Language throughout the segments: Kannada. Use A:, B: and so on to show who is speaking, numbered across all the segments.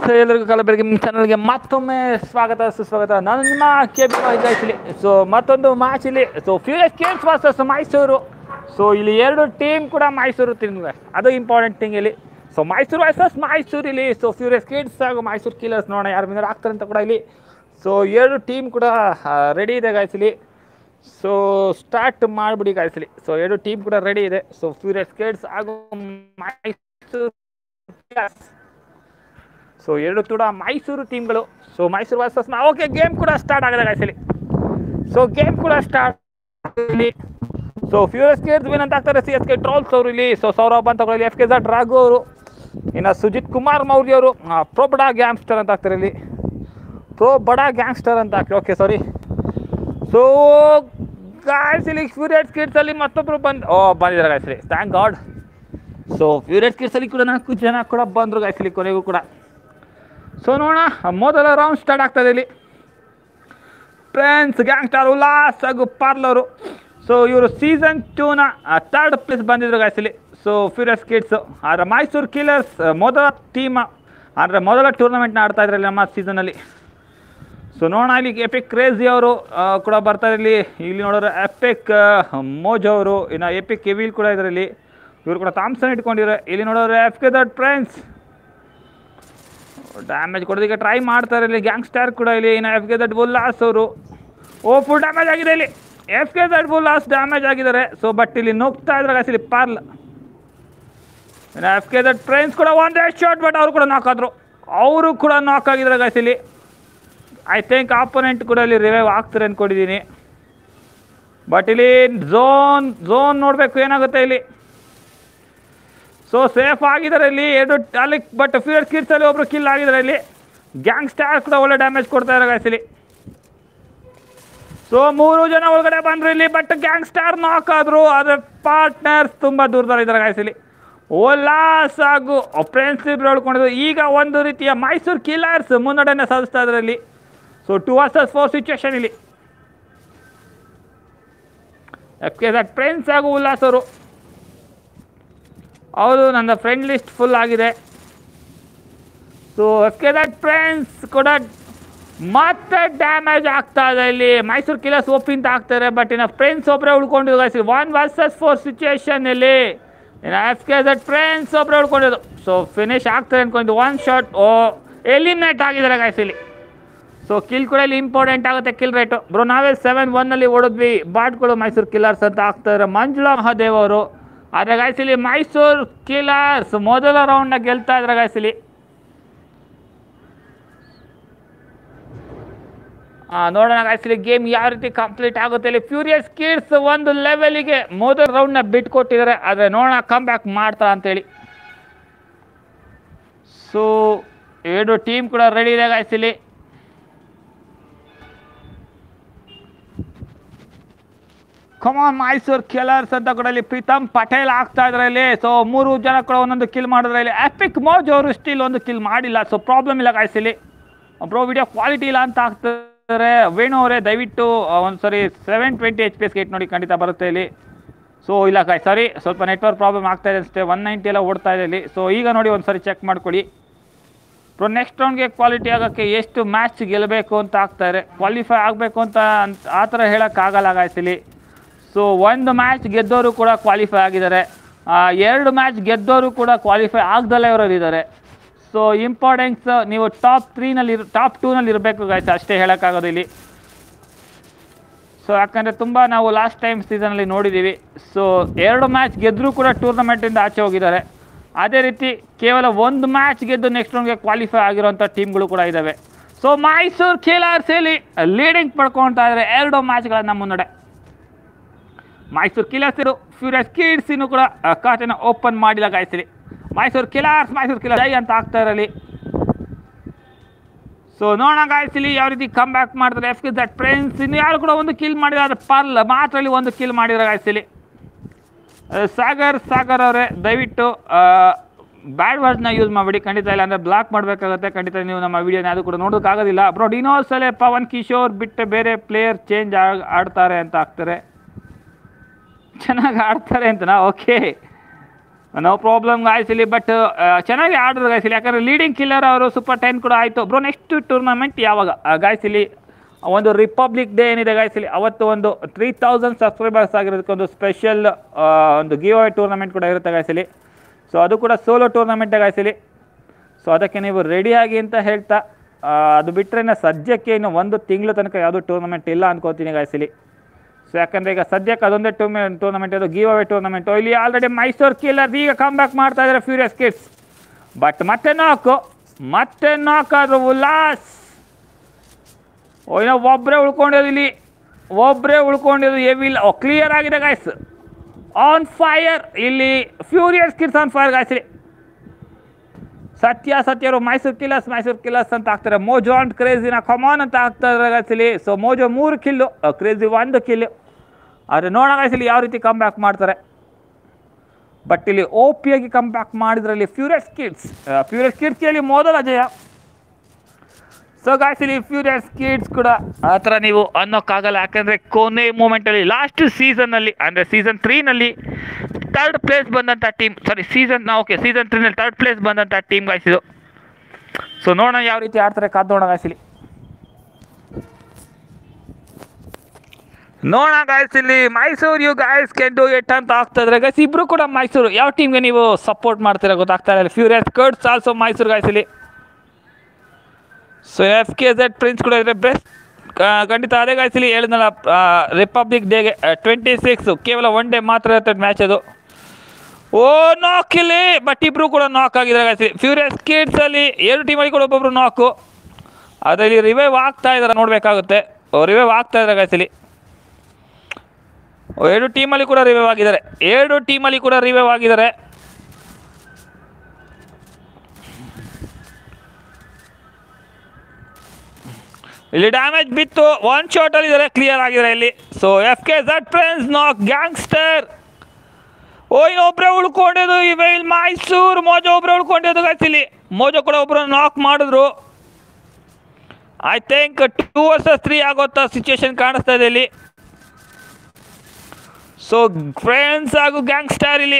A: ಸೊ ಎಲ್ಲರಿಗೂ ಕಾಲ ಬೆಳಗ್ಗೆ ನಿಮ್ಮ ಚಾನಲ್ಗೆ ಮತ್ತೊಮ್ಮೆ ಸ್ವಾಗತ ಸುಸ್ವಾಗತ ನಾನು ನಿಮ್ಮ ಕೆ ಬಿ ಇಲ್ಲಿ ಸೊ ಮತ್ತೊಂದು ಮ್ಯಾಚ್ ಇಲ್ಲಿ so furious games versus Mysuru so ಇಲ್ಲಿ ಎರಡು ಟೀಮ್ ಕೂಡ ಮೈಸೂರು ತಿನ್ನುವೆ ಅದು ಇಂಪಾರ್ಟೆಂಟ್ ಥಿಂಗ್ ಇಲ್ಲಿ ಸೊ ಮೈಸೂರು ವರ್ಸಸ್ ಮೈಸೂರು ಇಲ್ಲಿ ಸೊ ಫ್ಯೂರಿಯಸ್ ಕಿಡ್ಸ್ ಹಾಗೂ ಮೈಸೂರು ಕಿಲ್ಲರ್ಸ್ ನೋಡೋಣ ಯಾರು ವಿನ್ನರ್ ಆಗ್ತಾರೆ ಅಂತ ಕೂಡ ಇಲ್ಲಿ ಸೊ ಎರಡು ಟೀಮ್ ಕೂಡ ರೆಡಿ ಇದೆ guys ಇಲ್ಲಿ ಸೊ ಸ್ಟಾರ್ಟ್ ಮಾಡಿಬಿಡಿ ಗಾಯಿಸಲಿ ಸೊ ಎರಡು ಟೀಮ್ ಕೂಡ ರೆಡಿ ಇದೆ ಸೊ ಫ್ಯೂರಿಯಸ್ ಕಿಡ್ಸ್ ಹಾಗೂ ಮೈಸೂರು ಸೊ ಎರಡು ಕೂಡ ಮೈಸೂರು ಟೀಮ್ಗಳು so Mysuru versus okay game ಕೂಡ ಸ್ಟಾರ್ಟ್ ಆಗಿದೆ ಗಾಯಿಸಲಿ ಸೊ ಗೇಮ್ ಕೂಡ ಸ್ಟಾರ್ಟ್ ಇಲ್ಲಿ ಸೊ ಫ್ಯೂರಿಯಸ್ ಕೇರ್ಸ್ ವಿನ್ ಅಂತ ಆಗ್ತಾರೆ ಸಿ ಎಸ್ ಕೆ ಟ್ರೋಲ್ಸ್ ಅವರು ಇಲ್ಲಿ ಸೊ ಸೌರಭ್ ಅಂತ ಇಲ್ಲಿ ಎಫ್ ಕೆ ಝಡ್ ರಾಘು ಅವರು ಇನ್ನು ಸುಜಿತ್ ಕುಮಾರ್ ಮೌರ್ಯ ಅವರು ಪ್ರೋ ಬಡಾ ಗ್ಯಾಂಗ್ಸ್ಟರ್ ಅಂತ ಆಗ್ತಾರೆ ಇಲ್ಲಿ ಪ್ರೋ ಬಡಾ ಗ್ಯಾಂಗ್ಸ್ಟರ್ ಅಂತ ಹಾಕಿ ಓಕೆ ಸಾರಿ ಸೊ ಗಾಯ್ಸ್ ಇಲ್ಲಿ ಫ್ಯೂರಿಯಸ್ ಕಿಡ್ಸ್ ಅಲ್ಲಿ ಮತ್ತೊಬ್ರು ಬಂದು ಓ ಬಂದಿದ್ದಾರೆ ಗಾಯ್ಸ್ ಇಲ್ಲಿ thank god so furious kids ಅಲ್ಲಿ ಕೂಡ ನಾಲ್ಕು ಜನ ಕೂಡ ಬಂದರು ಗಾಯ್ಸ್ ಇಲ್ಲಿ ಕೊನೆಗೂ ಕೂಡ ಸೊ ನೋಡೋಣ ಮೊದಲ ರೌಂಡ್ ಸ್ಟಾರ್ಟ್ ಆಗ್ತದೆ ಇಲ್ಲಿ ಫ್ರೆಂಡ್ಸ್ ಗ್ಯಾಂಗ್ಸ್ಟಾರ್ ಉಲ್ಲಾಸ್ ಹಾಗೂ ಪಾರ್ಲರು ಸೊ ಇವರು ಸೀಸನ್ ಟೂನ ಥರ್ಡ್ ಪ್ಲೇಸ್ ಬಂದಿದ್ರು ಗಾಯ್ಸ್ ಇಲ್ಲಿ ಸೊ ಫ್ಯೂರಿಯಸ್ ಕಿಡ್ಸು ಆದರೆ ಮೈಸೂರು ಕಿಲ್ಲರ್ಸ್ ಮೊದಲ ಟೀಮ್ ಅಂದರೆ ಮೊದಲ ಟೂರ್ನಮೆಂಟ್ನ ಆಡ್ತಾ ಇದ್ರಲ್ಲಿ ನಮ್ಮ ಸೀಸನಲ್ಲಿ ಸೊ ನೋಡೋಣ ಇಲ್ಲಿ ಎಪಿಕ್ ಕ್ರೇಜಿ ಅವರು ಆ, ಕೂಡ ಬರ್ತಾರೆ ಇಲ್ಲಿ ಇಲ್ಲಿ ನೋಡೋರು ಎಪಿಕ್ ಮೋಜ್ ಅವರು ಇನ್ನು ಎಪಿಕ್ ಎವಿಲ್ ಕೂಡ ಇದ್ದಾರೆ ಇಲ್ಲಿ ಇವರು ಕೂಡ ಥಾಮ್ಸನ್ ಇಟ್ಕೊಂಡಿದ್ದಾರೆ ಇಲ್ಲಿ ನೋಡೋರು F K that friends damage ಕೊಡೋದಕ್ಕೆ ಟ್ರೈ ಮಾಡ್ತಾರೆ ಇಲ್ಲಿ ಗ್ಯಾಂಗ್ಸ್ಟಾರ್ ಕೂಡ ಇಲ್ಲಿ ಇನ್ನು ಎಫ್ ಕೆ ದಟ್ ಉಲ್ಲಾಸ್ ಅವರು ಓ ಫುಲ್ ಡ್ಯಾಮೇಜ್ ಆಗಿದೆ ಇಲ್ಲಿ F K that Ullas damage ಆಗಿದ್ದಾರೆ ಸೊ ಬಟ್ ಇಲ್ಲಿ ನುಗ್ತಾ ಇದ್ರೆ ಗಾಯ್ಸ್ ಇಲ್ಲಿ ಪಾರ್ಲ್ ಇನ್ನು ಎಫ್ ಕೆ ದಟ್ ಫ್ರೆಂಡ್ಸ್ ಕೂಡ ಒಂದೇ ಶಾಟ್ ಬಟ್ ಅವರು ಕೂಡ ನಾಕ್ ಆದರು ಅವರು ಕೂಡ ನಾಕ್ ಆಗಿದ್ದಾರೆ ಗಾಯ್ಸ್ ಇಲ್ಲಿ ಐ ಥಿಂಕ್ ಆಪೋನೆಂಟ್ ಕೂಡ ಇಲ್ಲಿ ರಿವೈವ್ ಆಗ್ತಾರೆ ಅಂದ್ಕೊಂಡಿದ್ದೀನಿ ಬಟ್ ಇಲ್ಲಿ ಝೋನ್ ಝೋನ್ ನೋಡಬೇಕು ಏನಾಗುತ್ತೆ ಇಲ್ಲಿ ಸೊ ಸೇಫ್ ಆಗಿದ್ದಾರೆ ಇಲ್ಲಿ ಎರಡು ಅಲ್ಲಿ ಬಟ್ ಫ್ಯೂರ್ ಕಿಡ್ಸ್ ಅಲ್ಲಿ ಒಬ್ರು ಕಿಲ್ ಆಗಿದ್ದಾರೆ ಇಲ್ಲಿ ಗ್ಯಾಂಗ್ ಸ್ಟಾರ್ ಕೂಡ ಒಳ್ಳೆ ಡ್ಯಾಮೇಜ್ ಕೊಡ್ತಾ ಇದ್ದಾರೆ guys ಇಲ್ಲಿ ಸೊ ಮೂರು ಜನ ಒಳಗಡೆ ಬಂದ್ರು ಇಲ್ಲಿ ಬಟ್ ಗ್ಯಾಂಗ್ ಸ್ಟಾರ್ ನಾಕ್ ಆದ್ರು ಆದ್ರೆ ಪಾರ್ಟ್ನರ್ಸ್ ತುಂಬಾ ದೂರದಲ್ಲಿ ಇದ್ದಾರೆ guys ಇಲ್ಲಿ ಓಲಾಸ್ ಹಾಗೂ ಫ್ರೆಂಡ್ಶಿಪ್ ಹೇಳ್ಕೊಂಡಿದ್ರು ಈಗ ಒಂದು ರೀತಿಯ ಮೈಸೂರು ಕಿಲ್ಲರ್ಸ್ ಮುನ್ನಡೆಯನ್ನು ಸಾಧಿಸ್ತಾ ಇದ್ದಾರೆ ಇಲ್ಲಿ so two versus four situation ಇಲ್ಲಿ ಎಫ್ ಕೆ ದಟ್ ಫ್ರೆಂಡ್ಸ್ ಹಾಗೂ ಉಲ್ಲಾಸ್ ಅವರು ಹೌದು ನನ್ನ ಫ್ರೆಂಡ್ ಲಿಸ್ಟ್ ಫುಲ್ ಆಗಿದೆ so F K that friends ಕೂಡ ಮತ್ತೆ ಡ್ಯಾಮೇಜ್ ಆಗ್ತಾ ಇದೆ ಇಲ್ಲಿ ಮೈಸೂರು ಕಿಲರ್ಸ್ ಒಪ್ಪಿಂತ ಆಗ್ತಾರೆ ಬಟ್ ಇನ್ನು ಫ್ರೆಂಡ್ಸ್ ಒಬ್ಬರೇ ಉಳ್ಕೊಂಡಿದ್ದು ಒನ್ ವರ್ಸಸ್ ಫೋರ್ ಸಿಚುವೇಶನ್ ಇಲ್ಲಿ ಇನ್ನು ಎಫ್ ಕೆ ದಟ್ ಫ್ರೆಂಡ್ಸ್ ಒಬ್ಬರೇ ಉಳ್ಕೊಂಡಿದ್ದು ಸೊ ಫಿನಿಶ್ ಆಗ್ತಾರೆ ಅನ್ಕೊಂಡು ಒನ್ ಶಾಟ್ ಓ ಎಲಿಮಿನೇಟ್ ಆಗಿದ್ದಾರೆ ಗಾಯ್ಸ್ ಇಲ್ಲಿ ಸೊ ಕಿಲ್ ಕೂಡ ಇಲ್ಲಿ ಇಂಪಾರ್ಟೆಂಟ್ ಆಗುತ್ತೆ ಕಿಲ್ ರೇಟು ಬ್ರೋ ನಾವೇ ಸೆವೆನ್ ಒನ್ನಲ್ಲಿ ಓಡಿದ್ವಿ ಬಾಟ್ಗಳು ಮೈಸೂರು ಕಿಲ್ಲರ್ಸ್ ಅಂತ ಆಗ್ತಾರೆ ಮಂಜುಳಾ ಮಹಾದೇವ್ ಅವರು ಆದರೆ ಗಾಯ್ಸ್ ಇಲ್ಲಿ ಮೈಸೂರು ಕಿಲ್ಲರ್ಸ್ ಮೊದಲ ರೌಂಡ್ನ ಗೆಲ್ತಾ ಇದ್ದಾರೆ ಗಾಯ್ಸ್ ಇಲ್ಲಿ ಆ, ನೋಡೋಣ ಗಾಯ್ಸ್ ಇಲ್ಲಿ ಗೇಮ್ ಯಾವ ರೀತಿ ಕಂಪ್ಲೀಟ್ ಆಗುತ್ತೆ ಇಲ್ಲಿ ಫ್ಯೂರಿಯಸ್ ಕಿಡ್ಸ್ ಒಂದು ಲೆವೆಲಿಗೆ ಮೊದಲ ರೌಂಡ್ನ ಬಿಟ್ಕೊಟ್ಟಿದ್ದಾರೆ ಆದರೆ ನೋಡೋಣ ಕಮ್ ಬ್ಯಾಕ್ ಮಾಡ್ತಾ ಅಂತೇಳಿ ಸೊ ಎರಡು ಟೀಮ್ ಕೂಡ ರೆಡಿ ಇದೆ ಗಾಯ್ಸ್ ಇಲ್ಲಿ ಕಮಾನ್ ಮೈಸೂರು ಕಿಲ್ಲರ್ಸ್ ಅಂತ ಕೂಡ ಇಲ್ಲಿ ಪ್ರೀತಮ್ ಪಟೇಲ್ ಆಗ್ತಾ ಇದ್ದಾರೆ ಇಲ್ಲಿ ಸೊ ಮೂರು ಜನ ಕೂಡ ಒಂದೊಂದು ಕಿಲ್ ಮಾಡಿದ್ರೆ ಇಲ್ಲಿ ಎಪಿಕ್ ಮೋಜ್ ಅವರು ಸ್ಟಿಲ್ ಒಂದು ಕಿಲ್ ಮಾಡಿಲ್ಲ ಸೊ ಪ್ರಾಬ್ಲಮ್ ಇಲ್ಲ ಗಾಯ್ಸ್ ಇಲ್ಲಿ ಬ್ರೋ ವಿಡಿಯೋ ಕ್ವಾಲಿಟಿ ಇಲ್ಲ ಅಂತ ಆಗ್ತಾರೆ ವೇಣು ಅವರೇ ದಯವಿಟ್ಟು ಒಂದು ಸರಿ seven twenty H P S gate ನೋಡಿ ಖಂಡಿತ ಬರುತ್ತೆ ಇಲ್ಲಿ ಸೊ ಇಲ್ಲ ಕಾಯ್ ಸಾರಿ ಸ್ವಲ್ಪ ನೆಟ್ವರ್ಕ್ ಪ್ರಾಬ್ಲಮ್ ಆಗ್ತಾ ಇದೆ ಅಷ್ಟೇ ಒನ್ ನೈಂಟಿ ಎಲ್ಲ ಓಡ್ತಾ ಇದೆ ಇಲ್ಲಿ ಸೊ ಈಗ ನೋಡಿ ಒಂದು ಸರಿ ಚೆಕ್ ಮಾಡ್ಕೊಳ್ಳಿ ಬ್ರೋ ನೆಕ್ಸ್ಟ್ ರೌಂಡ್ಗೆ ಕ್ವಾಲಿಟಿ ಆಗೋಕ್ಕೆ ಎಷ್ಟು ಮ್ಯಾಚ್ ಗೆಲ್ಲಬೇಕು ಅಂತ ಆಗ್ತಾರೆ ಕ್ವಾಲಿಫೈ ಆಗಬೇಕು ಅಂತ ಅಂತ ಆ ಥರ ಹೇಳೋಕ್ಕಾಗಲ್ಲ ಗಾಯ್ಸ್ ಇಲ್ಲಿ ಸೊ ಒಂದು ಮ್ಯಾಚ್ ಗೆದ್ದವರು ಕೂಡ ಕ್ವಾಲಿಫೈ ಆಗಿದ್ದಾರೆ ಆ, ಎರಡು ಮ್ಯಾಚ್ ಗೆದ್ದವರು ಕೂಡ ಕ್ವಾಲಿಫೈ ಆಗ್ದಲೇ ಇರೋರು ಇದ್ದಾರೆ ಸೊ ಇಂಪಾರ್ಟೆನ್ಸ್ ನೀವು ಟಾಪ್ ತ್ರೀನಲ್ಲಿ ಟಾಪ್ ಟೂನಲ್ಲಿ ಇರಬೇಕು ಗಾಯ್ಸ್ ಅಷ್ಟೇ ಹೇಳೋಕ್ಕಾಗೋದು ಇಲ್ಲಿ ಸೊ ಯಾಕಂದರೆ ತುಂಬ ನಾವು ಲಾಸ್ಟ್ ಟೈಮ್ ಸೀಸನಲ್ಲಿ ನೋಡಿದ್ದೀವಿ ಸೊ ಎರಡು ಮ್ಯಾಚ್ ಗೆದ್ದರೂ ಕೂಡ ಟೂರ್ನಮೆಂಟಿಂದ ಆಚೆ ಹೋಗಿದ್ದಾರೆ ಅದೇ ರೀತಿ ಕೇವಲ ಒಂದು ಮ್ಯಾಚ್ ಗೆದ್ದು ನೆಕ್ಸ್ಟ್ ರೌಂಡ್ಗೆ ಕ್ವಾಲಿಫೈ ಆಗಿರೋಂಥ ಟೀಮ್ಗಳು ಕೂಡ ಇದ್ದಾವೆ ಸೊ ಮೈಸೂರು ಖೇಲಾರ್ಸ್ ಇಲ್ಲಿ ಲೀಡಿಂಗ್ ಪಡ್ಕೊಳ್ತಾ ಇದ್ದಾರೆ ಎರಡು ಮ್ಯಾಚ್ಗಳನ್ನು ಮುನ್ನಡೆ ಮೈಸೂರು ಕಿಲರ್ಸ್ ಇರು ಫ್ಯೂರಿಯಸ್ ಕಿಡ್ಸ್ ಇನ್ನು ಕೂಡ ಆ, ಖಾತೆನ ಓಪನ್ ಮಾಡಿಲ್ಲ ಗಾಯಿಸಿರಿ ಮೈಸೂರು ಕಿಲಾರ್ಸ್ ಮೈಸೂರು ಕಿಲರ್ ಜೈ ಅಂತ ಆಗ್ತಾ ಇರಲಿ ಸೊ ನೋಡೋಣ ಗಾಯ್ಸ್ ಇಲ್ಲಿ ಯಾವ ರೀತಿ ಕಮ್ ಬ್ಯಾಕ್ ಮಾಡ್ತಾರೆ ಎಫ್ ಕೆ ದಟ್ ಫ್ರೆಂಡ್ಸ್ ಇನ್ನು ಯಾರು ಕೂಡ ಒಂದು ಕಿಲ್ ಮಾಡಿದ್ರೆ ಪರ್ಲ್ ಮಾತ್ರ ಇಲ್ಲಿ ಒಂದು ಕಿಲ್ ಮಾಡಿದ್ರೆ ಗಾಯ್ಸ್ ಇಲ್ಲಿ ಆ, ಸಾಗರ್ ಸಾಗರ್ ಅವರೇ ದಯವಿಟ್ಟು ಬ್ಯಾಡ್ ವರ್ಡ್ನ ಯೂಸ್ ಮಾಡಿಬಿಡಿ ಖಂಡಿತ ಇಲ್ಲ ಅಂದರೆ ಬ್ಲಾಕ್ ಮಾಡಬೇಕಾಗುತ್ತೆ ಖಂಡಿತ ನೀವು ನಮ್ಮ ವಿಡಿಯೋನ ಅದು ಕೂಡ ನೋಡೋಕ್ಕಾಗೋದಿಲ್ಲ ಬ್ರೋ ಡಿನೋಸಲೆ ಪವನ್ ಕಿಶೋರ್ ಬಿಟ್ಟು ಬೇರೆ ಪ್ಲೇಯರ್ ಚೇಂಜ್ ಆಡ್ತಾರೆ ಅಂತ ಆಗ್ತಾರೆ ಚೆನ್ನಾಗಿ ಆಡ್ತಾರೆ ಅಂತನಾ ಓಕೆ ನೋ ಪ್ರಾಬ್ಲಮ್ ಗಾಯಿಸಲಿ ಬಟ್ ಚೆನ್ನಾಗಿ ಆಡಿದ್ರು ಗಾಯಿಸಲಿ ಯಾಕಂದರೆ ಲೀಡಿಂಗ್ ಕಿಲ್ಲರ್ ಅವರು ಸೂಪರ್ ಟೆನ್ ಕೂಡ ಆಯಿತು ಬ್ರೋ ನೆಕ್ಸ್ಟ್ ಟೂರ್ನಮೆಂಟ್ ಯಾವಾಗ ಗಾಯಿಸಲಿ ಒಂದು ರಿಪಬ್ಲಿಕ್ ಡೇ ಏನಿದೆ ಗಾಯಿಸಲಿ ಅವತ್ತು ಒಂದು ತ್ರೀ ತೌಸಂಡ್ ಸಬ್ಸ್ಕ್ರೈಬರ್ಸ್ ಆಗಿರೋದಕ್ಕೆ ಒಂದು ಸ್ಪೆಷಲ್ ಒಂದು ಗಿವ್ ಅವೇ ಟೂರ್ನಮೆಂಟ್ ಕೂಡ ಇರುತ್ತೆ ಗಾಯಿಸಲಿ ಸೊ ಅದು ಕೂಡ ಸೋಲೋ ಟೂರ್ನಮೆಂಟ್ ಗಾಯಿಸಲಿ ಸೊ ಅದಕ್ಕೆ ನೀವು ರೆಡಿಯಾಗಿ ಅಂತ ಹೇಳ್ತಾ ಆ, ಅದು ಬಿಟ್ಟರೆ ಸದ್ಯಕ್ಕೆ ಇನ್ನು ಒಂದು ತಿಂಗಳು ತನಕ ಯಾವುದೂ ಟೂರ್ನಮೆಂಟ್ ಇಲ್ಲ ಅನ್ಕೋತೀನಿ ಗಾಯಿಸಲಿ ಸೊ ಯಾಕಂದರೆ ಈಗ ಸದ್ಯಕ್ಕೆ ಅದೊಂದೇ ಟೂರ್ಮೆ ಟೂರ್ನಮೆಂಟ್ ಅದು ಗಿವ್ ಅವೇ ಟೂರ್ನಮೆಂಟ್ ಇಲ್ಲಿ ಆಲ್ರೆಡಿ ಮೈಸೂರು ಕಿಲ್ಲರ್ ಈಗ ಕಮ್ ಬ್ಯಾಕ್ ಮಾಡ್ತಾ ಇದ್ದಾರೆ ಫ್ಯೂರಿಯಸ್ ಕಿಡ್ಸ್ ಬಟ್ ಮತ್ತೆ ನಾಕು ಮತ್ತೆ ನಾಕಾದ್ರು ಉಲ್ಲಾಸ್ ಓ ಏನೋ ಒಬ್ಬರೇ ಉಳ್ಕೊಂಡಿರೋದು ಇಲ್ಲಿ ಒಬ್ಬರೇ ಉಳ್ಕೊಂಡಿರೋದು ಎವಿಲ್ ಓ ಕ್ಲಿಯರ್ ಆಗಿದೆ ಗಾಯ್ಸ್ ಆನ್ ಫೈರ್ ಇಲ್ಲಿ ಫ್ಯೂರಿಯಸ್ ಕಿಡ್ಸ್ ಆನ್ ಫೈರ್ ಗಾಯ್ಸ್ರಿ ಸತ್ಯ ಸತ್ಯರು ಮೈಸೂರು ಕಿಲ್ಲರ್ಸ್ ಮೈಸೂರು ಕಿಲ್ಲರ್ಸ್ ಅಂತ ಹಾಕ್ತಾರೆ ಮೋಜೋ ಅಂಡ್ ಕ್ರೇಜಿನ ಕಮಾನ್ ಅಂತ ಹಾಕ್ತಾ ಇದ್ದಾರೆ ಗಾಯ್ಸಲಿ ಸೊ ಮೋಜೋ ಮೂರು ಕಿಲ್ಲು ಕ್ರೇಜಿ ಒಂದು ಕಿಲ್ಲು ಆದರೆ ನೋಡೋ ಗಾಯ್ಸಲಿ ಯಾವ ರೀತಿ ಕಮ್ ಬ್ಯಾಕ್ ಮಾಡ್ತಾರೆ ಬಟ್ ಇಲ್ಲಿ ಓ ಪಿ ಆಗಿ ಕಮ್ ಬ್ಯಾಕ್ ಮಾಡಿದ್ರಲ್ಲಿ ಫ್ಯೂರಿಯಸ್ ಕಿಡ್ಸ್ ಫ್ಯೂರಿಯಸ್ ಕಿಡ್ಸ್ಗೆ ಮೊದಲ ಜಯ ಸೊ ಗಾಯ್ಸ್ ಇಲ್ಲಿ ಫ್ಯೂರಿಯಸ್ ಕಿಡ್ಸ್ ಕೂಡ ಆ ಥರ ನೀವು ಅನ್ನೋಕ್ಕಾಗಲ್ಲ ಯಾಕಂದರೆ ಕೊನೆ ಮೂಮೆಂಟಲ್ಲಿ ಲಾಸ್ಟ್ ಸೀಸನ್ನಲ್ಲಿ ಅಂದರೆ ಸೀಸನ್ ತ್ರೀನಲ್ಲಿ ಥರ್ಡ್ ಪ್ಲೇಸ್ ಬಂದಂಥ team sorry season okay season ತ್ರೀನಲ್ಲಿ ಥರ್ಡ್ ಪ್ಲೇಸ್ ಬಂದಂಥ ಟೀಮ್ ಗಾಯ್ಸ್ ಇದು ಸೊ ನೋಡೋಣ ಯಾವ ರೀತಿ ಆಡ್ತಾರೆ ಕಾದ್ ನೋಡೋಣ ಗಾಯ್ಸ್ ಇಲ್ಲಿ ನೋಡೋಣ ಗಾಯ್ಸ್ ಇಲ್ಲಿ Mysuru you guys can do it ಅಂತ ಆಗ್ತಾ ಇದ್ರೆ ಗಾಯ್ಸ್ ಇಬ್ರು ಕೂಡ ಮೈಸೂರು ಯಾವ ಟೀಮ್ಗೆ ನೀವು ಸಪೋರ್ಟ್ ಮಾಡ್ತೀರಾ ಗೊತ್ತಾಗ್ತಾ ಇಲ್ಲ furious kids also Mysuru guys ಇಲ್ಲಿ so F K Z prince ಕೂಡ ಇದ್ರೆ ಬೆಸ್ಟ್ ಖಂಡಿತ ಅದೇ ಗಾಯ್ಸಲಿ ಹೇಳಿದ್ನಲ್ಲ ರಿಪಬ್ಲಿಕ್ ಡೇಗೆ ಟ್ವೆಂಟಿ ಸಿಕ್ಸ್ ಕೇವಲ ಒನ್ ಡೇ ಮಾತ್ರ ಇರುತ್ತೆ ಮ್ಯಾಚ್ ಅದು ಓ ನಾಕ್ ಇಲ್ಲಿ ಬಟ್ ಇಬ್ರು ಕೂಡ ನಾಕ್ ಆಗಿದ್ದಾರೆ ಗಾಯ್ಸಲಿ ಫ್ಯೂರಿಯಸ್ ಕಿಡ್ಸ್ ಅಲ್ಲಿ ಎರಡು ಟೀಮಲ್ಲಿ ಕೂಡ ಒಬ್ಬೊಬ್ರು ನಾಕು ಅದರಲ್ಲಿ ರಿವೈವ್ ಆಗ್ತಾ ಇದ್ದಾರೆ ನೋಡಬೇಕಾಗುತ್ತೆ ರಿವೈವ್ ಆಗ್ತಾ ಇದ್ದಾರೆ ಗಾಯ್ಸಲಿ ಎರಡು ಟೀಮಲ್ಲಿ ಕೂಡ ರಿವೈವ್ ಆಗಿದ್ದಾರೆ ಎರಡು ಟೀಮಲ್ಲಿ ಕೂಡ ರಿವೈವ್ ಆಗಿದ್ದಾರೆ ಇಲ್ಲಿ ಡ್ಯಾಮೇಜ್ ಬಿತ್ತು ಒನ್ ಶಾಟ್ ಅಲ್ಲಿ ಇದ್ದಾರೆ ಕ್ಲಿಯರ್ ಆಗಿದ್ದಾರೆ ಇಲ್ಲಿ so F K Z friends knock gangster ಓ ಇನ್ನೊಬ್ರೆ ಉಳ್ಕೊಂಡಿದ್ದು ಇವೆ ಇಲ್ಲಿ ಮೈಸೂರು ಮೋಜೋ ಒಬ್ರೆ ಉಳ್ಕೊಂಡಿದ್ದು guys ಇಲ್ಲಿ ಮೋಜೋ ಕೂಡ ಒಬ್ರು ನಾಕ್ ಮಾಡಿದ್ರು I think two versus three ಆಗೋತ್ತ ಸಿಚುವೇಶನ್ ಕಾಣಿಸ್ತಾ ಇದೆ ಇಲ್ಲಿ ಸೊ ಫ್ರೆಂಡ್ಸ್ ಹಾಗೂ ಗ್ಯಾಂಗ್ಸ್ಟರ್ ಇಲ್ಲಿ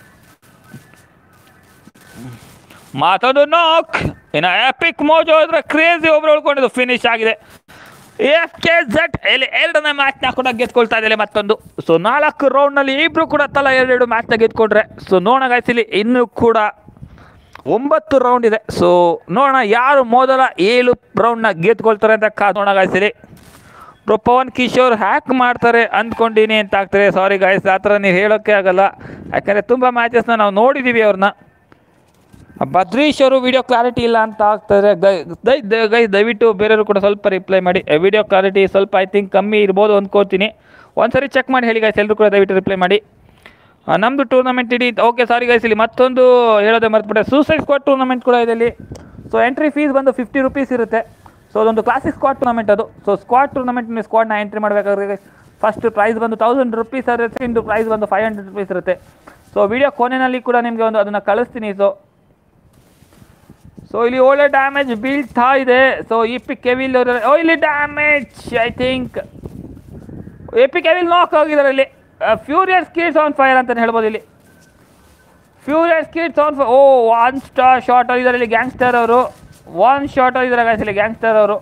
A: ಮತ್ತೊಂದು ನಾಕ್ ಇನ್ನು ಎಪಿಕ್ ಮೋಜೋ ಇದ್ರೆ ಕ್ರೇಜಿ ಒಬ್ರು ಉಳ್ಕೊಂಡಿದ್ದು ಫಿನಿಶ್ ಆಗಿದೆ ಎಫ್ ಕೆ ಝಡ್ ಇಲ್ಲಿ ಎರಡನೇ ಮ್ಯಾಚ್ನ ಕೂಡ ಗೆದ್ಕೊಳ್ತಾ ಇದ್ದಾರೆ ಮತ್ತೊಂದು ಸೊ ನಾಲ್ಕು ರೌಂಡ್ನಲ್ಲಿ ಇಬ್ರು ಕೂಡ ತಲಾ ಎರಡೆರಡು ಮ್ಯಾಚ್ನ ಗೆದ್ಕೊಂಡ್ರೆ ಸೊ ನೋಡೋಣ guys ಇಲ್ಲಿ ಇನ್ನೂ ಕೂಡ ಒಂಬತ್ತು ರೌಂಡ್ ಇದೆ ಸೊ ನೋಡೋಣ ಯಾರು ಮೊದಲ ಏಳು ರೌಂಡ್ನ ಗೆದ್ಕೊಳ್ತಾರೆ ಅಂತ ಕಾದು ನೋಡೋಣ guys ಇಲ್ಲಿ ಬ್ರೋ ಪವನ್ ಕಿಶೋರ್ ಹ್ಯಾಕ್ ಮಾಡ್ತಾರೆ ಅಂದ್ಕೊಂಡಿನಿ ಅಂತ ಆಗ್ತಾರೆ ಸಾರಿ ಗಾಯ್ಸ್ ಆ ಥರ ನೀವು ಹೇಳೋಕ್ಕೆ ಆಗಲ್ಲ ಯಾಕಂದರೆ ತುಂಬ ಮ್ಯಾಚಸ್ನ ನಾವು ನೋಡಿದ್ದೀವಿ ಅವ್ರನ್ನ ಬದ್ರೀಶ್ ಅವರು ವಿಡಿಯೋ ಕ್ಲಾರಿಟಿ ಇಲ್ಲ ಅಂತ ಆಗ್ತಾರೆ ಗೈ ದಯವಿಟ್ಟು ಬೇರೆಯವರು ಕೂಡ ಸ್ವಲ್ಪ ರಿಪ್ಲೈ ಮಾಡಿ ವಿಡಿಯೋ ಕ್ಲಾರಿಟಿ ಸ್ವಲ್ಪ ಐ ಥಿಂಕ್ ಕಮ್ಮಿ ಇರ್ಬೋದು ಅಂದ್ಕೋತೀನಿ ಒಂದ್ಸರಿ ಚೆಕ್ ಮಾಡಿ ಹೇಳಿ ಗೈಸ್ ಎಲ್ಲರೂ ಕೂಡ ದಯವಿಟ್ಟು ರಿಪ್ಲೈ ಮಾಡಿ ಆ, ನಮ್ದು ಟೂರ್ನಮೆಂಟ್ ಇಡೀ ಓಕೆ ಸಾರಿ ಗೈಸ್ ಇಲ್ಲಿ ಮತ್ತೊಂದು ಹೇಳೋದೇ ಮರ್ತ್ಬಿಟ್ಟೆ ಸೂಸೈಡ್ ಸ್ಕ್ವಾಡ್ ಟೂರ್ನಮೆಂಟ್ ಕೂಡ ಇದೆ ಇಲ್ಲಿ ಸೊ ಎಂಟ್ರಿ ಫೀಸ್ ಬಂದು ಫಿಫ್ಟಿ ರುಪೀಸ್ ಇರುತ್ತೆ ಸೊ ಅದೊಂದು ಕ್ಲಾಸಿಕ್ ಸ್ಕ್ವಾಡ್ ಟೂರ್ನಮೆಂಟ್ ಅದು ಸೊ ಸ್ಕ್ವಾಡ್ ಟೂರ್ನಮೆಂಟ್ ನೀವು ಸ್ಕ್ವಾಡ್ನ ಎಂಟ್ರಿ ಮಾಡಬೇಕಾದ್ರೆ ಫಸ್ಟ್ ಪ್ರೈಸ್ ಬಂದು ತೌಸಂಡ್ ರುಪೀಸ್ ಇರುತ್ತೆ ಇಂದು ಪ್ರೈಸ್ ಬಂದು ಫೈವ್ ಹಂಡ್ರೆಡ್ ರುಪೀಸ್ ಇರುತ್ತೆ ಸೊ ವಿಡಿಯೋ ಕೊನೆಯಲ್ಲಿ ಕೂಡ ನಿಮಗೆ ಒಂದು ಅದನ್ನು ಕಳಿಸ್ತೀನಿ ಸೊ ಸೊ ಇಲ್ಲಿ ಒಳ್ಳೆ ಡ್ಯಾಮೇಜ್ ಬೀಳ್ತಾ ಇದೆ ಸೊ ಈ ಪಿ ಕೆವಿಲ್ ಓ ಇಲ್ಲಿ ಡ್ಯಾಮೇಜ್ ಐ ಥಿಂಕ್ ಎಪಿ ಕೆವಿಲ್ ನಾಕ್ ಆಗಿದ್ದಾರೆ ಇಲ್ಲಿ ಫ್ಯೂರಿಯಸ್ ಕಿಡ್ಸ್ ಆನ್ ಫೈರ್ ಅಂತ ಹೇಳ್ಬೋದು ಇಲ್ಲಿ ಫ್ಯೂರಿಯಸ್ ಕಿಡ್ಸ್ ಆನ್ ಫೈರ್ ಓ ಒನ್ ಸ್ಟಾರ್ ಶಾಟ್ ಇದ್ದಾರೆ ಇಲ್ಲಿ ಗ್ಯಾಂಗ್ಸ್ಟರ್ ಅವರು ಒನ್ ಶಾಟ್ ಇದ್ದಾರೆ guys ಇಲ್ಲಿ ಗ್ಯಾಂಗ್ಸ್ಟರ್ ಅವರು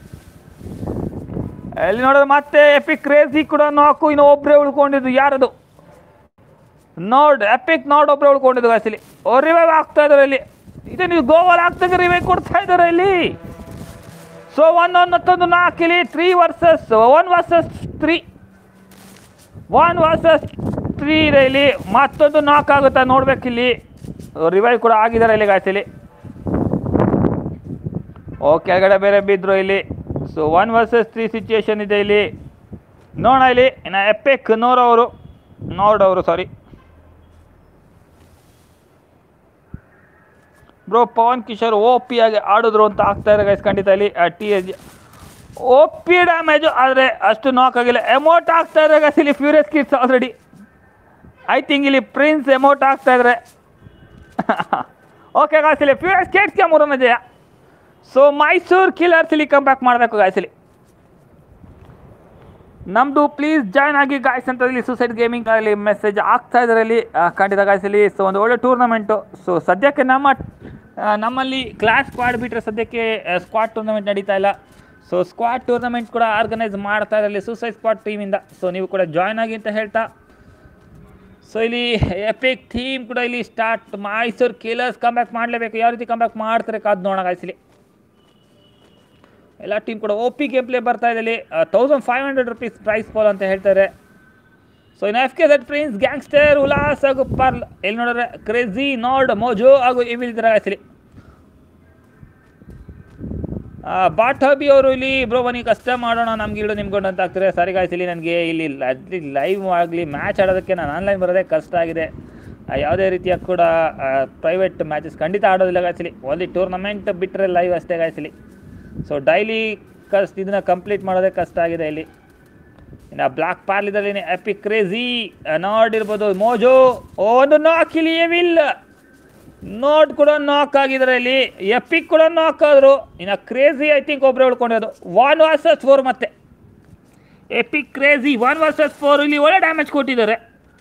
A: ಇಲ್ಲಿ ನೋಡಿದ್ರೆ ಮತ್ತೆ ಎಪಿಕ್ ಕ್ರೇಜಿ ಕೂಡ ನಾಕು ಇನ್ನು ಒಬ್ಬರೇ ಉಳ್ಕೊಂಡಿದ್ದು ಯಾರದು ನೋಡ್ ಎಪಿಕ್ ನೋಡ್ ಒಬ್ಬರೇ ಉಳ್ಕೊಂಡಿದ್ದು guys ಇಲ್ಲಿ ಓ ರಿವೈವ್ ಆಗ್ತಾ ಇದ್ದಾರೆ ಇಲ್ಲಿ ಇದು ನೀವು ಗೋವಾಲ್ ಆಗ್ತಂಗೆ ರಿವೈವ್ ಕೊಡ್ತಾ ಇದ್ದಾರೆ ಇಲ್ಲಿ ಸೊ ಒನ್ ಒನ್ ಮತ್ತೊಂದು ನಾಲ್ಕು ಇಲ್ಲಿ three versus one versus three one versus three ಇದೆ ಇಲ್ಲಿ ಮತ್ತೊಂದು ನಾಕ್ ಆಗುತ್ತಾ ನೋಡ್ಬೇಕಿಲ್ಲಿ ರಿವೈವ್ ಕೂಡ ಆಗಿದ್ದಾರೆ ಇಲ್ಲಿ ಗಾಯ್ಸ್ ಇಲ್ಲಿ ಓ ಕೆಳಗಡೆ ಬೇರೆ ಬಿದ್ರು ಇಲ್ಲಿ so one versus three situation ಇದೆ ಇಲ್ಲಿ ನೋಡೋಣ ಇಲ್ಲಿ ಇನ್ನು ಎಪೆಕ್ ನೋರ್ ಅವರು ನೋಡ್ ಅವರು sorry bro Pavan Kishore O P ಆಗಿ ಆಡಿದ್ರು ಅಂತ ಆಗ್ತಾ ಇದೆ ಗೈಸ್ ಖಂಡಿತ ಇಲ್ಲಿ T H O P damage ಆದರೆ ಅಷ್ಟು ನಾಕ್ ಆಗಿಲ್ಲ ಎಮೋಟ್ ಆಗ್ತಾ ಇದೆ ಗೈಸ್ ಇಲ್ಲಿ furious kids already I think ಇಲ್ಲಿ ಪ್ರಿನ್ಸ್ ಎಮೋಟ್ ಆಗ್ತಾ ಇದ್ರೆ ಓಕೆ ಗಾಯ್ಸ್ ಇಲ್ಲಿ ಫ್ಯೂರಿಯಸ್ ಕಿಡ್ಸ್ಗೆ ಮೂರನೇ ಜಯ ಸೊ ಮೈಸೂರು ಕಿಲ್ಲರ್ಸ್ ಇಲ್ಲಿ ಕಮ್ ಬ್ಯಾಕ್ ಮಾಡಬೇಕು ಗಾಯ್ಸ್ ಇಲ್ಲಿ ನಮ್ಮದು ಪ್ಲೀಸ್ ಜಾಯ್ನ್ ಆಗಿ ಗಾಯ್ಸ್ ಅಂತ ಇಲ್ಲಿ ಸೂಸೈಡ್ ಗೇಮಿಂಗ್ ಅಲ್ಲಿ ಮೆಸೇಜ್ ಆಗ್ತಾ ಇದರಲ್ಲಿ ಖಂಡಿತ ಗಾಯ್ಸ್ ಇಲ್ಲಿ ಸೊ ಒಂದು ಒಳ್ಳೆ ಟೂರ್ನಮೆಂಟು ಸೊ ಸದ್ಯಕ್ಕೆ ನಮ್ಮ ಆ, ನಮ್ಮಲ್ಲಿ ಕ್ಲಾಸ್ ಸ್ಕ್ವಾಡ್ ಬಿಟ್ಟರೆ ಸದ್ಯಕ್ಕೆ ಸ್ಕ್ವಾಡ್ ಟೂರ್ನಮೆಂಟ್ ನಡೀತಾ ಇಲ್ಲ ಸೊ ಸ್ಕ್ವಾಡ್ ಟೂರ್ನಮೆಂಟ್ ಕೂಡ ಆರ್ಗನೈಸ್ ಮಾಡ್ತಾ ಇರಲಿ ಸೂಸೈಡ್ ಸ್ಕ್ವಾಡ್ ಟೀಮಿಂದ ಸೊ ನೀವು ಕೂಡ ಜಾಯ್ನ್ ಆಗಿ ಅಂತ ಹೇಳ್ತಾ ಸೊ ಇಲ್ಲಿ ಎಪಿಕ್ ಥೀಮ್ ಕೂಡ ಇಲ್ಲಿ ಸ್ಟಾರ್ಟ್ ಮೈಸೂರು ಕಿಲರ್ಸ್ ಕಮ್ಬ್ಯಾಕ್ ಮಾಡಲೇಬೇಕು ಯಾವ ರೀತಿ ಕಮ್ಬ್ಯಾಕ್ ಮಾಡ್ತಾರೆ ಕಾದು ನೋಡೋಣ guys ಇಲ್ಲಿ ಎಲ್ಲ ಟೀಮ್ ಕೂಡ ಒ ಪಿ ಗೇಮ್ ಪ್ಲೇ ಬರ್ತಾ ಇದೆ ಇಲ್ಲಿ thousand five hundred rupees prize call ಅಂತ ಹೇಳ್ತಾರೆ ಸೊ ಇನ್ನು F K Z prince gangster Ullas ಹಾಗೂ ಪರ್ಲ್ ಎಲ್ಲಿ ನೋಡಿದ್ರೆ ಕ್ರೇಜಿ ನಾಡ್ ಮೋಜೋ ಹಾಗೂ ಇವಿಲ್ ತರ ಇಲ್ಲಿ ಬಾಟಬಿ ಅವರು ಇಲ್ಲಿ ಬ್ರೋ ಬನ್ನಿ ಕಷ್ಟ ಮಾಡೋಣ ನಮ್ಗೆ ಇಡು ನಿಮ್ಗೊಂಡು ಅಂತ ಆಗ್ತಾರೆ ಸಾರಿ ಗಾಯ್ಸ್ ಇಲ್ಲಿ ನನಗೆ ಇಲ್ಲಿ ಲೈವ್ ಆಗಲಿ ಮ್ಯಾಚ್ ಆಡೋದಕ್ಕೆ ನಾನು ಆನ್ಲೈನ್ ಬರೋದೇ ಕಷ್ಟ ಆಗಿದೆ ಆ, ಯಾವುದೇ ರೀತಿಯ ಕೂಡ ಪ್ರೈವೇಟ್ ಮ್ಯಾಚಸ್ ಖಂಡಿತ ಆಡೋದಿಲ್ಲ ಗಾಯ್ಸಲಿ ಓನ್ಲಿ ಟೂರ್ನಮೆಂಟ್ ಬಿಟ್ಟರೆ ಲೈವ್ ಅಷ್ಟೇ ಗಾಯ್ಸಲಿ ಸೊ ಡೈಲಿ ಕಷ್ಟ ಇದನ್ನ ಕಂಪ್ಲೀಟ್ ಮಾಡೋದೇ ಕಷ್ಟ ಆಗಿದೆ ಇಲ್ಲಿ ಇನ್ನು ಬ್ಲಾಕ್ ಪಾರ್ಲಿದಲ್ಲಿ ಎಪಿಕ್ ಕ್ರೇಜಿ ನೋಡಿರ್ಬೋದು ಮೋಜೋ ಒಂದು ನಾಕ್ ಇಲ್ಲಿ ಎವಿಲ್ ನೋಟ್ ಕೂಡ ನಾಕ್ ಆಗಿದ್ದಾರೆ ಇಲ್ಲಿ ಎಪಿಕ್ ಕೂಡ ನಾಕ್ ಆದ್ರು ಇನ್ನು ಕ್ರೇಜಿ ಐ ಥಿಂಕ್ ಒಬ್ಬರೇ ಉಳ್ಕೊಂಡಿರೋದು ಒನ್ ವರ್ಸಸ್ ಫೋರ್ ಮತ್ತೆ epic crazy one versus four ಇಲ್ಲಿ ಒಳ್ಳೆ ಡ್ಯಾಮೇಜ್ ಕೊಟ್ಟಿದ್ದಾರೆ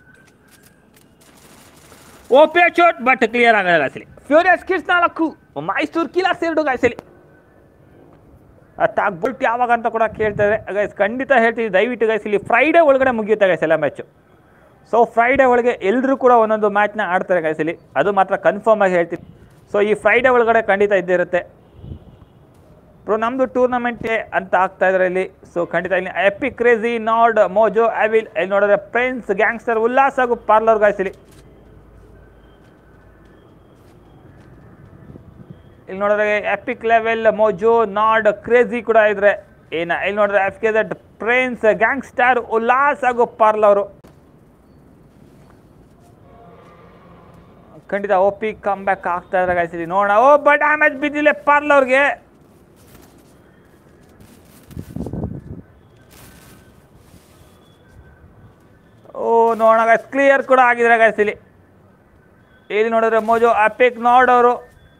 A: ಓಪೆ ಚೋಟ್ ಬಟ್ ಕ್ಲಿಯರ್ ಆಗಲ್ಲ ಗಾಯ್ಸಲಿ ಫ್ಯೂರಿಯಸ್ ಕಿಡ್ಸ್ ನಾಲ್ಕು ಮೈಸೂರು ಕಿಲಾಸ್ ಎರಡು ಗಾಯ್ಸಲಿ ತಾಗ್ಬಿಟ್ಟು ಯಾವಾಗ ಅಂತ ಕೂಡ ಕೇಳ್ತಾರೆ ಗೈಸ್ ಖಂಡಿತ ಹೇಳ್ತೀವಿ ದಯವಿಟ್ಟು ಗೈಸ್ ಇಲ್ಲಿ ಫ್ರೈಡೇ ಒಳಗಡೆ ಮುಗಿಯುತ್ತೆ ಗೈಸ್ ಎಲ್ಲ ಮ್ಯಾಚು ಸೊ ಫ್ರೈಡೇ ಒಳಗೆ ಎಲ್ಲರೂ ಕೂಡ ಒಂದೊಂದು ಮ್ಯಾಚ್ನ ಆಡ್ತಾರೆ ಗೈಸ್ ಇಲ್ಲಿ ಅದು ಮಾತ್ರ ಕನ್ಫರ್ಮ್ ಆಗಿ ಹೇಳ್ತೀನಿ ಸೊ ಈ ಫ್ರೈಡೇ ಒಳಗಡೆ ಖಂಡಿತ ಇದ್ದೇ ಇರುತ್ತೆ ಬ್ರೋ ನಮ್ಮದು ಟೂರ್ನಮೆಂಟ್ ಅಂತ ಆಗ್ತಾ ಇದ್ದಾರೆ ಇಲ್ಲಿ ಸೊ ಖಂಡಿತ ಇಲ್ಲಿ epic crazy nod mojo evil ಇಲ್ಲಿ ನೋಡಿದ್ರೆ ಪ್ರಿನ್ಸ್ ಗ್ಯಾಂಗ್ಸ್ಟರ್ ಉಲ್ಲಾಸ್ ಹಾಗೂ ಪಾರ್ಲರ್ ಗಾಯ್ಸ್ ಇಲ್ಲಿ ಇಲ್ಲಿ ನೋಡಿದ್ರೆ epic level mojo nod crazy ಕೂಡ ಇದ್ರೆ ಏನ ಇಲ್ಲಿ ನೋಡಿದ್ರೆ F K that prince gangster Ullas ಹಾಗೂ ಪಾರ್ಲ್ ಅವರು ಖಂಡಿತ ಓ ಪಿ ಕಮ್ ಬ್ಯಾಕ್ ಆಗ್ತಾ ಇದ್ರೆ guys ಇಲ್ಲಿ ನೋಡೋಣ ಒಬ್ಬ ಡ್ಯಾಮೇಜ್ ಬಿದ್ದಿಲ್ಲ ಪಾರ್ಲ್ ಅವ್ರಿಗೆ ಓ ನೋಡೋಣ ಗೈಸ್ ಕ್ಲಿಯರ್ ಕೂಡ ಆಗಿದ್ರೆ ಗೈಸ್ ಇಲ್ಲಿ ಇಲ್ಲಿ ನೋಡಿದ್ರೆ ಮೋಜೋ ಅಪಿಕ್ ನೋಡೋರು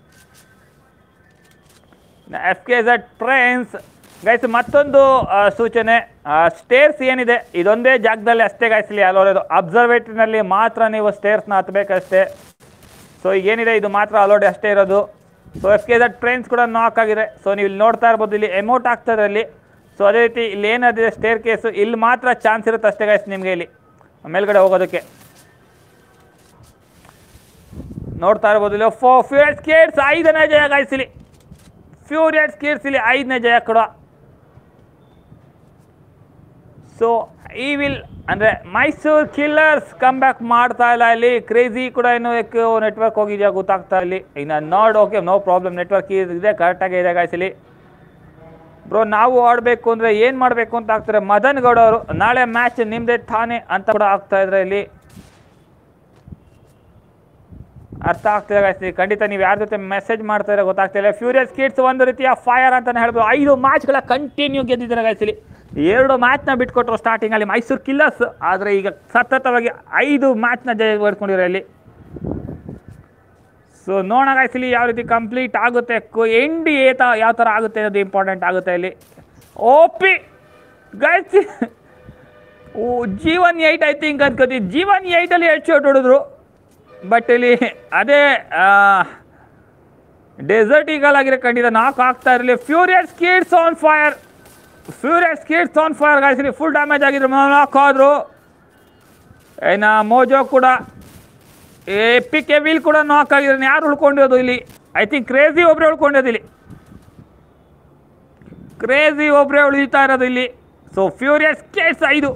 A: F K Z trains guys ಮತ್ತೊಂದು ಆ, ಸೂಚನೆ ಸ್ಟೇರ್ಸ್ ಏನಿದೆ ಇದೊಂದೇ ಜಾಗದಲ್ಲಿ ಅಷ್ಟೇ ಗಾಯಿಸಲಿ ಅಲೋಡೋದು ಅಬ್ಸರ್ವೇಟ್ರಿನಲ್ಲಿ ಮಾತ್ರ ನೀವು ಸ್ಟೇರ್ಸ್ನ ಹತ್ತಬೇಕಷ್ಟೇ ಸೊ ಈಗ ಏನಿದೆ ಇದು ಮಾತ್ರ ಅಲೋಡ್ ಅಷ್ಟೇ ಇರೋದು so F K Z trains ಕೂಡ ನಾಕ್ ಆಗಿದೆ ಸೊ ನೀವು ಇಲ್ಲಿ ನೋಡ್ತಾ ಇರ್ಬೋದು ಇಲ್ಲಿ ಎಮೌಂಟ್ ಆಗ್ತದೆ ಅಲ್ಲಿ ಸೊ ಅದೇ ರೀತಿ ಇಲ್ಲಿ ಏನಿದೆ ಸ್ಟೇರ್ ಕೇಸು ಇಲ್ಲಿ ಮಾತ್ರ ಚಾನ್ಸ್ ಇರುತ್ತೆ ಅಷ್ಟೇ ಗಾಯ್ಸ್ ನಿಮಗೆ ಇಲ್ಲಿ ಮೇಲ್ಗಡೆ ಹೋಗೋದಕ್ಕೆ ನೋಡ್ತಾ ಇರ್ಬೋದು ಇಲ್ಲಿ ಫೋ ಫ್ಯೂರಿಯಸ್ ಕೇಡ್ಸ್ ಐದನೇ ಜಯ ಗಾಯ್ಸ್ ಇಲ್ಲಿ ಫ್ಯೂರಿಯಸ್ ಕೇಡ್ಸ್ ಇಲ್ಲಿ ಐದನೇ ಜಯ ಕೊಡುವ ಸೊ ಈ ವಿಲ್ ಅಂದರೆ ಮೈಸೂರು ಕಿಲ್ಲರ್ಸ್ ಕಮ್ ಬ್ಯಾಕ್ ಮಾಡ್ತಾ ಇಲ್ಲ ಇಲ್ಲಿ ಕ್ರೇಜಿ ಕೂಡ ಇನ್ನೂ ನೆಟ್ವರ್ಕ್ ಹೋಗಿದೆಯಾ ಗೊತ್ತಾಗ್ತಾ ಇಲ್ಲಿ ಇನ್ನು ನೋಡ್ ಓಕೆ ನೋ ಪ್ರಾಬ್ಲಮ್ ನೆಟ್ವರ್ಕ್ ಇದೆ ಕರೆಕ್ಟಾಗಿ ಇದೆ ಗಾಯ್ಸ್ ಇಲ್ಲಿ ಬ್ರೋ ನಾವು ಆಡಬೇಕು ಅಂದರೆ ಏನು ಮಾಡಬೇಕು ಅಂತ ಆಗ್ತಾರೆ ಮದನ್ ಗೌಡ ಅವರು ನಾಳೆ ಮ್ಯಾಚ್ ನಿಮ್ಮದೇ ತಾನೇ ಅಂತ ಕೂಡ ಆಗ್ತಾ ಇದ್ರೆ ಇಲ್ಲಿ ಅರ್ಥ ಆಗ್ತಿದೆ guys. ಇಲ್ಲಿ ಖಂಡಿತ ನೀವು ಯಾರ ಜೊತೆ ಮೆಸೇಜ್ ಮಾಡ್ತಾ ಇರೋ ಗೊತ್ತಾಗ್ತಿಲ್ಲ ಫ್ಯೂರಿಯಸ್ ಕಿಡ್ಸ್ ಒಂದು ರೀತಿಯ ಫೈರ್ ಅಂತಾನೆ ಹೇಳ್ಬೋದು ಐದು ಮ್ಯಾಚ್ಗಳ ಕಂಟಿನ್ಯೂ ಗೆದ್ದಿದ್ದಾರೆ guys ಇಲ್ಲಿ ಎರಡು ಮ್ಯಾಚ್ನ ಬಿಟ್ಕೊಟ್ರು ಸ್ಟಾರ್ಟಿಂಗಲ್ಲಿ ಮೈಸೂರು ಕಿಲ್ಲರ್ಸ್ ಆದರೆ ಈಗ ಸತತವಾಗಿ ಐದು ಮ್ಯಾಚ್ನ ಜಯ ಹೊಡ್ಕೊಂಡಿರೋ ಇಲ್ಲಿ ಸೊ ನೋಡೋಣ guys ಇಲ್ಲಿ ಯಾವ ರೀತಿ ಕಂಪ್ಲೀಟ್ ಆಗುತ್ತೆ ಎಂಡಿ ಏತ ಯಾವ ಥರ ಆಗುತ್ತೆ ಅನ್ನೋದು ಇಂಪಾರ್ಟೆಂಟ್ ಆಗುತ್ತೆ ಇಲ್ಲಿ ಓ ಪಿ ಗೈಸ್ ಓ ಜೀವನ್ ಏಯ್ಟ್ ಐ ಥಿಂಕ್ ಅನ್ಕೋತೀವಿ ಜೀವನ್ ಏಯ್ಟಲ್ಲಿ ಹೆಡ್ ಶಾಟ್ ಹೊಡೆದ್ರು ಬಟ್ ಇಲ್ಲಿ ಅದೇ ಡೆಸರ್ಟ್ ಈಗಲ್ ಆಗಿರೋ ಖಂಡಿತ ನಾಕ್ ಆಗ್ತಾ ಇರಲಿ furious kids on fire furious kids on fire ಗಾಯಿಸಿ ಫುಲ್ ಡ್ಯಾಮೇಜ್ ಆಗಿದ್ರು ನಾಕ್ ಆದ್ರು ಇನ್ನು ಮೋಜೋ ಕೂಡ ಎಪಿಕ್ ಎವಿಲ್ ಕೂಡ ನಾಕ್ ಆಗಿದ್ರು ಯಾರು ಉಳ್ಕೊಂಡಿರೋದು ಇಲ್ಲಿ ಐ ಥಿಂಕ್ ಕ್ರೇಜಿ ಒಬ್ಬರೇ ಉಳ್ಕೊಂಡಿರೋದು ಇಲ್ಲಿ ಕ್ರೇಜಿ ಒಬ್ಬರೇ ಉಳಿತಾ ಇರೋದು ಇಲ್ಲಿ ಸೊ ಫ್ಯೂರಿಯಸ್ ಕಿಡ್ಸ್ ಐದು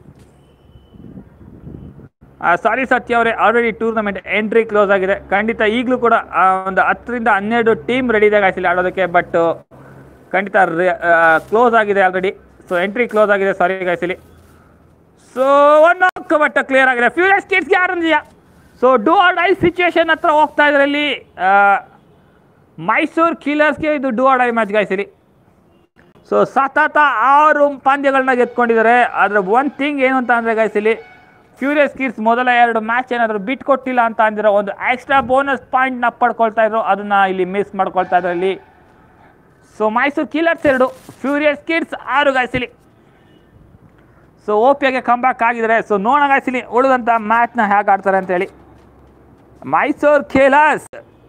A: ಸಾರಿ ಸತ್ಯ ಅವರೇ ಆಲ್ರೆಡಿ ಟೂರ್ನಮೆಂಟ್ ಎಂಟ್ರಿ ಕ್ಲೋಸ್ ಆಗಿದೆ ಖಂಡಿತ ಈಗಲೂ ಕೂಡ ಆ, ಒಂದು ಹತ್ತರಿಂದ ಹನ್ನೆರಡು ಟೀಮ್ ರೆಡಿ ಇದೆ ಗಾಯ್ಸಿಲಿ ಆಡೋದಕ್ಕೆ ಬಟ್ ಖಂಡಿತ ಕ್ಲೋಸ್ ಆಗಿದೆ ಆಲ್ರೆಡಿ ಸೊ ಎಂಟ್ರಿ ಕ್ಲೋಸ್ ಆಗಿದೆ ಸಾರಿ ಗಾಯ್ಸಿಲಿ so one knock but clear ಆಗಿದೆ ಫ್ಯೂರಿಯಸ್ ಕಿಡ್ಸ್ಗೆ ಯಾರಂದಿಯಾ so do or die situation ಹತ್ರ ಹೋಗ್ತಾ ಇದರಲ್ಲಿ ಮೈಸೂರು ಕಿಲರ್ಸ್ಗೆ ಇದು ಡೂ ಆರ್ ಡೈ ಮ್ಯಾಚ್ ಗಾಯ್ಸಿಲಿ ಸೊ ಸತತ ಆರು ಪಂದ್ಯಗಳನ್ನ ಗೆದ್ಕೊಂಡಿದ್ದಾರೆ ಆದರೆ ಒನ್ ಥಿಂಗ್ ಏನು ಅಂತ ಅಂದರೆ ಗಾಯ್ಸಿಲಿ ಫ್ಯೂರಿಯಸ್ ಕಿಡ್ಸ್ ಮೊದಲ ಎರಡು ಮ್ಯಾಚ್ ಏನಾದರೂ ಬಿಟ್ಕೊಟ್ಟಿಲ್ಲ ಅಂತ ಅಂದಿರೋ ಒಂದು ಎಕ್ಸ್ಟ್ರಾ ಬೋನಸ್ ಪಾಯಿಂಟ್ನ ಪಡ್ಕೊಳ್ತಾ ಇದ್ರು ಅದನ್ನು ಇಲ್ಲಿ ಮಿಸ್ ಮಾಡ್ಕೊಳ್ತಾ ಇದ್ರು ಇಲ್ಲಿ ಸೊ ಮೈಸೂರು ಕಿಲ್ಲರ್ಸ್ ಎರಡು ಫ್ಯೂರಿಯಸ್ ಕಿಡ್ಸ್ ಆರು ಗಾಯ್ಸಿಲಿ ಸೊ ಓ ಪಿ ಆಗಿ ಕಂಬ್ಯಾಕ್ ಆಗಿದ್ದಾರೆ ಸೊ ನೋಡೋಣ guys ಇಲ್ಲಿ ಉಳಿದಂಥ ಮ್ಯಾಚ್ನ ಹೇಗೆ ಆಡ್ತಾರೆ ಅಂತೇಳಿ ಮೈಸೂರು ಖೇಲಾಸ್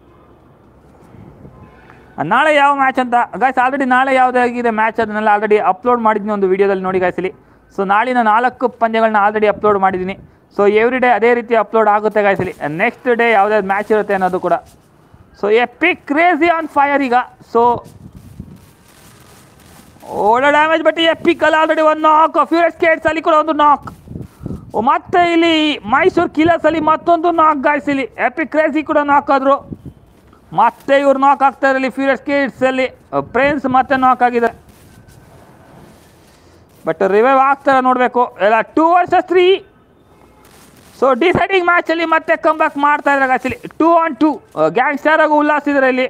A: ನಾಳೆ ಯಾವ ಮ್ಯಾಚ್ ಅಂತ ಗಾಯ್ಸ್ ಆಲ್ರೆಡಿ ನಾಳೆ ಯಾವುದಾಗಿದೆ ಮ್ಯಾಚ್ ಅದನ್ನೆಲ್ಲ ಆಲ್ರೆಡಿ ಅಪ್ಲೋಡ್ ಮಾಡಿದ್ದೀನಿ ಒಂದು ವಿಡಿಯೋದಲ್ಲಿ ನೋಡಿ guys ಇಲ್ಲಿ ಸೊ ನಾಳಿನ ನಾಲ್ಕು ಪಂದ್ಯಗಳನ್ನ ಆಲ್ರೆಡಿ ಅಪ್ಲೋಡ್ ಮಾಡಿದ್ದೀನಿ ಸೊ ಎವ್ರಿ ಡೇ ಅದೇ ರೀತಿ ಅಪ್ಲೋಡ್ ಆಗುತ್ತೆ guys ಇಲ್ಲಿ ನೆಕ್ಸ್ಟ್ ಡೇ ಯಾವುದಾದ್ರು ಮ್ಯಾಚ್ ಇರುತ್ತೆ ಅನ್ನೋದು ಕೂಡ so epic crazy on fire ಈಗ ಸೊ ಒಳ್ಳೆ ಡ್ಯಾಮೇಜ್ ಬಟ್ ಎಪಿಕ್ ಅಲ್ಲಿ ಆಲ್ರೆಡಿ ಒಂದು ನಾಕ್ ಫ್ಯೂರಿಯಸ್ ಕೇಟ್ಸ್ ಅಲ್ಲಿ ಕೂಡ ಒಂದು ನಾಕ್ ಮತ್ತೆ ಇಲ್ಲಿ ಮೈಸೂರು ಕಿಲರ್ಸ್ ಅಲ್ಲಿ ಮತ್ತೊಂದು ನಾಕ್ ಗಾಯ್ಸ್ ಇಲ್ಲಿ ಎಪಿಕ್ ಕ್ರೇಜಿ ಕೂಡ ನಾಕ್ ಆದ್ರು ಮತ್ತೆ ಇವ್ರು ನಾಕ್ ಆಗ್ತಾ ಇರಲಿ ಫ್ಯೂರಿಯಸ್ ಕಿಡ್ಸ್ ಅಲ್ಲಿ ಪ್ರೇನ್ಸ್ ಮತ್ತೆ ನಾಕ್ ಆಗಿದೆ ಬಟ್ ರಿವೈವ್ ಆಗ್ತಾರ ನೋಡಬೇಕು ಎಲ್ಲ two versus three so deciding ಮ್ಯಾಚಲ್ಲಿ ಮತ್ತೆ ಕಮ್ ಬ್ಯಾಕ್ ಮಾಡ್ತಾ ಇದ್ದಾರೆ actually two on two gangster ಆಗು ಉಲ್ಲಾಸಿದ್ರೆ ಇಲ್ಲಿ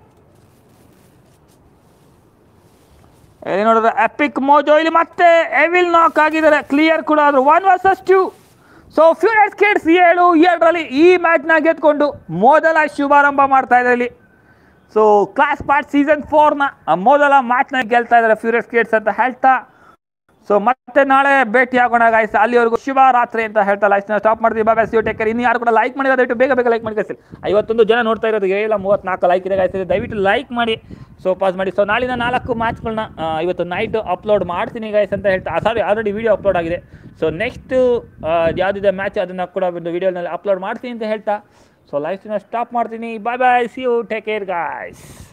A: ಇಲ್ಲಿ ನೋಡಿದ್ರೆ ಎಪಿಕ್ ಮೋಜೋ ಇಲ್ಲಿ ಮತ್ತೆ ಎವಿಲ್ ನಾಕ್ ಆಗಿದ್ದಾರೆ ಕ್ಲಿಯರ್ ಕೂಡ ಆದ್ರು one versus two so furious kids ಏಳು ಎರಡರಲ್ಲಿ ಈ ಮ್ಯಾಚ್ನ ಗೆದ್ಕೊಂಡು ಮೊದಲ ಶುಭಾರಂಭ ಮಾಡ್ತಾ ಇದ್ದಾರೆ ಇಲ್ಲಿ ಸೊ ಕ್ಲಾಸ್ ಪಾರ್ಟ್ ಸೀಸನ್ ಫೋರ್ನ ಮೊದಲ ಮ್ಯಾಚ್ನ ಗೆಲ್ತಾ ಇದ್ದಾರೆ ಫ್ಯೂರಿಯಸ್ ಕಿಡ್ಸ್ ಅಂತ ಹೇಳ್ತಾ ಸೊ ಮತ್ತೆ ನಾಳೆ ಭೇಟಿ ಆಗೋಣ ಗಾಯ್ಸ್ ಅಲ್ಲಿವರೆಗೂ ಶುಭ ರಾತ್ರಿ ಅಂತ ಹೇಳ್ತಾ ಲೈಫ್ನ ಸ್ಟಾಪ್ ಮಾಡ್ತೀವಿ ಬಾಬಾ ಸಿ ಟೇಕರ್ ಇನ್ನು ಯಾರು ಕೂಡ ಲೈಕ್ ಮಾಡಿದ್ರೆ ದಯವಿಟ್ಟು ಬೇಗ ಬೇಗ ಲೈಕ್ ಮಾಡಿ ಕಳಿಸಿ ಐವತ್ತೊಂದು ಜನ ನೋಡ್ತಾ ಇರೋದು ಏಳ ಮೂವತ್ನಾಲ್ಕು ಲೈಕ್ ಇದೆ ಗಾಯ್ಸ್ ದಯವಿಟ್ಟು ಲೈಕ್ ಮಾಡಿ ಸೊ ಪಾಸ್ ಮಾಡಿ ಸೊ ನಾಳಿನ ನಾಲ್ಕು ಮ್ಯಾಚ್ಗಳನ್ನ ಇವತ್ತು ನೈಟ್ ಅಪ್ಲೋಡ್ ಮಾಡ್ತೀನಿ ಗೈಸ್ ಅಂತ ಹೇಳ್ತಾ ಸಾರಿ ಆಲ್ರೆಡಿ ವೀಡಿಯೋ ಅಪ್ಲೋಡ್ ಆಗಿದೆ ಸೊ ನೆಕ್ಸ್ಟ್ ಯಾವುದಿದೆ ಮ್ಯಾಚ್ ಅದನ್ನು ಕೂಡ ಒಂದು ವೀಡಿಯೋನಲ್ಲಿ ಅಪ್ಲೋಡ್ ಮಾಡ್ತೀನಿ ಅಂತ ಹೇಳ್ತಾ ಸೊ ಲೈಫ್ನ ಸ್ಟಾಪ್ ಮಾಡ್ತೀನಿ bye bye see you take care guys